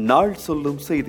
நாள் சொல்லும் செய்தி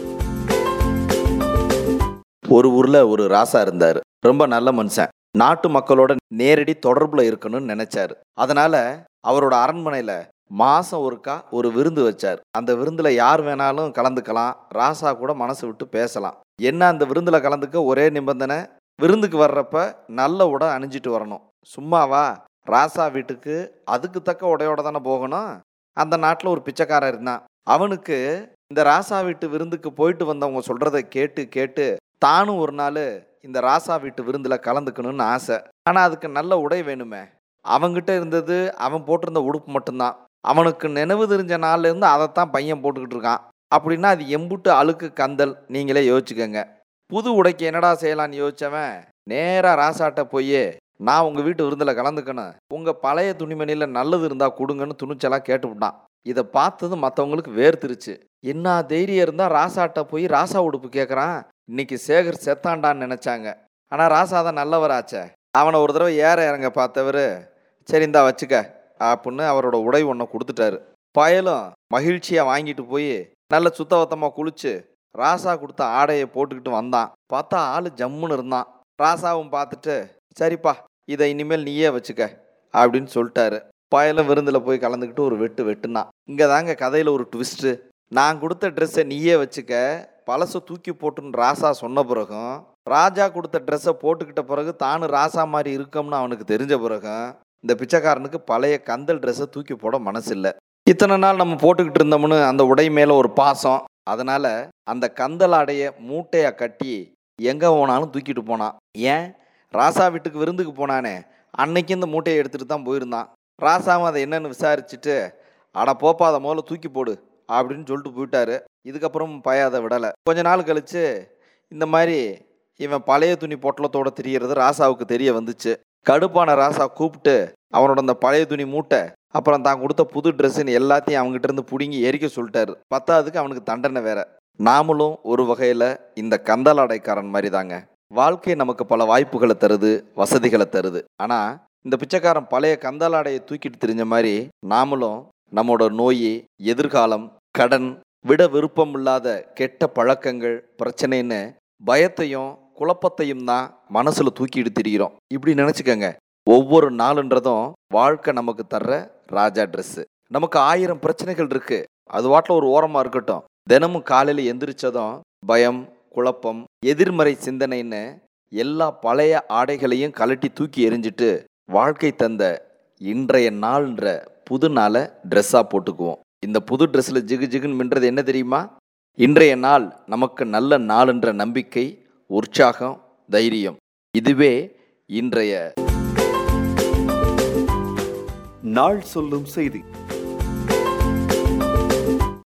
ஒரு ஊர்ல ஒரு ராசா இருந்தார் ரொம்ப நல்ல மனுஷன் நாட்டு மக்களோட நேரடி தொடர்புல இருக்கணும்னு நினைச்சாரு அதனால அவரோட அரண்மனையில மாசம் ஒருக்கா ஒரு விருந்து வச்சார் அந்த விருந்துல யார் வேணாலும் கலந்துக்கலாம் ராசா கூட மனசு விட்டு பேசலாம் என்ன அந்த விருந்துல கலந்துக்க ஒரே நிபந்தனை விருந்துக்கு வர்றப்ப நல்ல உடை அணிஞ்சிட்டு வரணும் சும்மாவா ராசா வீட்டுக்கு அதுக்கு தக்க உடையோட தானே போகணும் அந்த நாட்டில் ஒரு பிச்சைக்காரன் இருந்தான் அவனுக்கு இந்த ராசா வீட்டு விருந்துக்கு போயிட்டு வந்தவங்க சொல்றதை கேட்டு கேட்டு தானும் ஒரு நாள் இந்த ராசா வீட்டு விருந்தில் கலந்துக்கணும்னு ஆசை ஆனால் அதுக்கு நல்ல உடை வேணுமே அவங்கிட்ட இருந்தது அவன் போட்டிருந்த உடுப்பு மட்டும்தான் அவனுக்கு நினைவு தெரிஞ்ச நாள்ல இருந்து அதைத்தான் பையன் போட்டுக்கிட்டு இருக்கான் அப்படின்னா அது எம்புட்டு அழுக்கு கந்தல் நீங்களே யோசிச்சுக்கோங்க புது உடைக்கு என்னடா செய்யலான்னு யோசிச்சவன் நேராக ராசாட்ட போய் நான் உங்கள் வீட்டு விருந்தில் கலந்துக்கணும் உங்கள் பழைய துணிமணியில் நல்லது இருந்தால் கொடுங்கன்னு துணிச்சலாக கேட்டுவிட்டான் இதை பார்த்தது மற்றவங்களுக்கு வேர்த்திருச்சு என்ன தைரியம் இருந்தால் ராசாட்ட போய் ராசா உடுப்பு கேட்குறான் இன்னைக்கு சேகர் செத்தாண்டான்னு நினச்சாங்க ஆனால் ராசா தான் நல்லவராச்சே அவனை ஒரு தடவை ஏற இறங்க பார்த்தவர் சரி இந்தா வச்சுக்க அப்படின்னு அவரோட உடை ஒன்றை கொடுத்துட்டாரு பயலும் மகிழ்ச்சியாக வாங்கிட்டு போய் நல்ல சுத்தபத்தமாக குளிச்சு ராசா கொடுத்த ஆடையை போட்டுக்கிட்டு வந்தான் பார்த்தா ஆள் ஜம்முன்னு இருந்தான் ராசாவும் பார்த்துட்டு சரிப்பா இதை இனிமேல் நீயே வச்சுக்க அப்படின்னு சொல்லிட்டாரு பயலும் விருந்தில் போய் கலந்துக்கிட்டு ஒரு வெட்டு வெட்டுனான் இங்கே தாங்க கதையில் ஒரு ட்விஸ்ட்டு நான் கொடுத்த ட்ரெஸ்ஸை நீயே வச்சுக்க பழசை தூக்கி போட்டுன்னு ராசா சொன்ன பிறகும் ராஜா கொடுத்த ட்ரெஸ்ஸை போட்டுக்கிட்ட பிறகு தானும் ராசா மாதிரி இருக்கோம்னு அவனுக்கு தெரிஞ்ச பிறகும் இந்த பிச்சைக்காரனுக்கு பழைய கந்தல் ட்ரெஸ்ஸை தூக்கி போட மனசு இல்லை இத்தனை நாள் நம்ம போட்டுக்கிட்டு இருந்தோம்னு அந்த உடை மேலே ஒரு பாசம் அதனால அந்த கந்தல் ஆடையை மூட்டையாக கட்டி எங்கே போனாலும் தூக்கிட்டு போனான் ஏன் ராசா வீட்டுக்கு விருந்துக்கு போனானே அன்னைக்கு இந்த மூட்டையை எடுத்துகிட்டு தான் போயிருந்தான் ராசாவும் அதை என்னன்னு விசாரிச்சுட்டு அட போப்பா அதை முதல்ல தூக்கி போடு அப்படின்னு சொல்லிட்டு போயிட்டாரு இதுக்கப்புறம் பய அதை விடலை கொஞ்ச நாள் கழிச்சு இந்த மாதிரி இவன் பழைய துணி பொட்டலத்தோட தெரியறது ராசாவுக்கு தெரிய வந்துச்சு கடுப்பான ராசா கூப்பிட்டு அவனோட அந்த பழைய துணி மூட்டை அப்புறம் தான் கொடுத்த புது ட்ரெஸ்ஸுன்னு எல்லாத்தையும் அவங்ககிட்ட இருந்து பிடுங்கி எரிக்க சொல்லிட்டாரு பத்தாவதுக்கு அவனுக்கு தண்டனை வேற நாமளும் ஒரு வகையில் இந்த கந்தலாடைக்காரன் மாதிரி தாங்க வாழ்க்கை நமக்கு பல வாய்ப்புகளை தருது வசதிகளை தருது ஆனால் இந்த பிச்சைக்காரன் பழைய கந்தலாடையை தூக்கிட்டு தெரிஞ்ச மாதிரி நாமளும் நம்மளோட நோய் எதிர்காலம் கடன் விட விருப்பம் இல்லாத கெட்ட பழக்கங்கள் பிரச்சனைன்னு பயத்தையும் குழப்பத்தையும் தான் மனசில் தூக்கிட்டு திரிகிறோம் இப்படி நினச்சிக்கோங்க ஒவ்வொரு நாளுன்றதும் வாழ்க்கை நமக்கு தர்ற ராஜா ட்ரெஸ்ஸு நமக்கு ஆயிரம் பிரச்சனைகள் இருக்கு அது வாட்டில் ஒரு ஓரமாக இருக்கட்டும் தினமும் காலையில் எந்திரிச்சதும் பயம் குழப்பம் எதிர்மறை சிந்தனைன்னு எல்லா பழைய ஆடைகளையும் கலட்டி தூக்கி எறிஞ்சிட்டு வாழ்க்கை தந்த இன்றைய நாள்ன்ற புது நாளை ட்ரெஸ்ஸாக போட்டுக்குவோம் இந்த புது ட்ரெஸ்ஸில் ஜிகு ஜிகுன்னு மின்றது என்ன தெரியுமா இன்றைய நாள் நமக்கு நல்ல நாளுன்ற நம்பிக்கை உற்சாகம் தைரியம் இதுவே இன்றைய நாள் சொல்லும் செய்தி